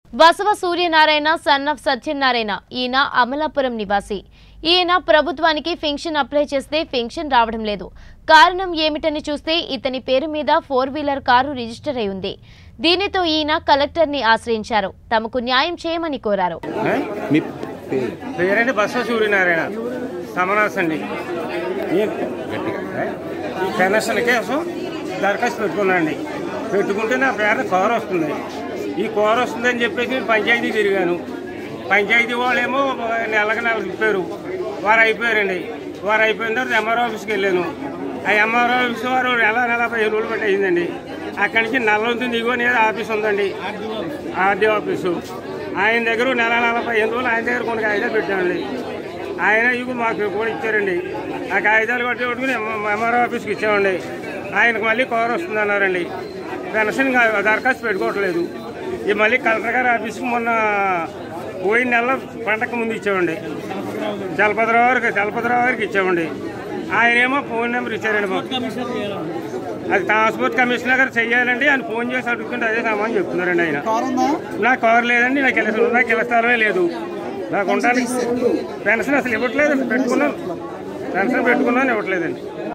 Basava Suryanarayana son of Satyanarayana ఈయన అమలాపురం నివాసి ఈయన ప్రభుత్వానికి పెన్షన్ అప్లై చేస్తే పెన్షన్ రావడం లేదు కారణం ఏమిటని చూస్తే ఇతని పేరు మీద ఫోర్ వీలర్ కారు రిజిస్టర్ అయి ఉంది దీనితో ఈయన కలెక్టర్ని ఆశ్రయించారు తమకు న్యాయం చేయమని కోరారు ఏ? మీ పేరు పేరండి బస్వ సూర్యనారాయణ సమనాస్ అండి నేను ఏ? ఈ పెన్షన్ కోసం దరఖాస్తు పెట్టుకున్నానండి పెట్టుకుంటే నా పేరు కోర వస్తుంది ఈ కోర వస్తుందని చెప్పేసి నేను పంచాయతీ తిరిగాను పంచాయతీ వాళ్ళేమో నెలకు నెలకు ఇప్పారు వారు అయిపోయారండి వారు అయిపోయిన తర్వాత ఎంఆర్ఓ ఆఫీస్కి వెళ్ళాను ఆ ఎంఆర్ఓ ఆఫీస్ వారు నెల నెల పదిహేను రోజులు పెట్టేసిందండి అక్కడి నుంచి నల్లొంతు దిగువ అనేది ఆఫీస్ ఉందండి ఆర్డీఓ ఆఫీసు ఆయన దగ్గర నెల నెల పదిహేను రోజులు ఆయన దగ్గర కొన్ని కాగితాలు పెట్టామండి ఆయన ఇవి మాకు కూడా ఇచ్చారండి ఆ కాగితాలు కొట్టి కొట్టుకుని ఎంఆర్ఓ ఆఫీస్కి ఇచ్చామండి ఆయనకు మళ్ళీ కవర్ వస్తుంది అన్నారండి పెన్షన్ గా- దరఖాస్తు పెట్టుకోవట్లేదు ఈ మళ్ళీ కలెక్టర్ గారి ఆఫీస్కి మొన్న పోయిన నెల పండగ ముందు ఇచ్చామండి చలపతిరావు గారికి చలపతిరావు గారికి ఇచ్చామండి ఆయన ఏమో ఫోన్ నెంబర్ ఇచ్చారండి మాకు అది ట్రాన్స్పోర్ట్ కమిషనర్ గారు చెయ్యాలండి ఆయన ఫోన్ చేసి అడుగుతుంటే అదే సమానం చెప్తున్నారండి ఆయన నాకు కవర్ లేదండి నాకు ఇలా నాకు ఇలా స్థలమే లేదు నాకు ఉండడానికి పెన్షన్ అసలు ఇవ్వట్లేదండి పెట్టుకున్నాను పెన్షన్ పెట్టుకున్నాను ఇవ్వట్లేదండి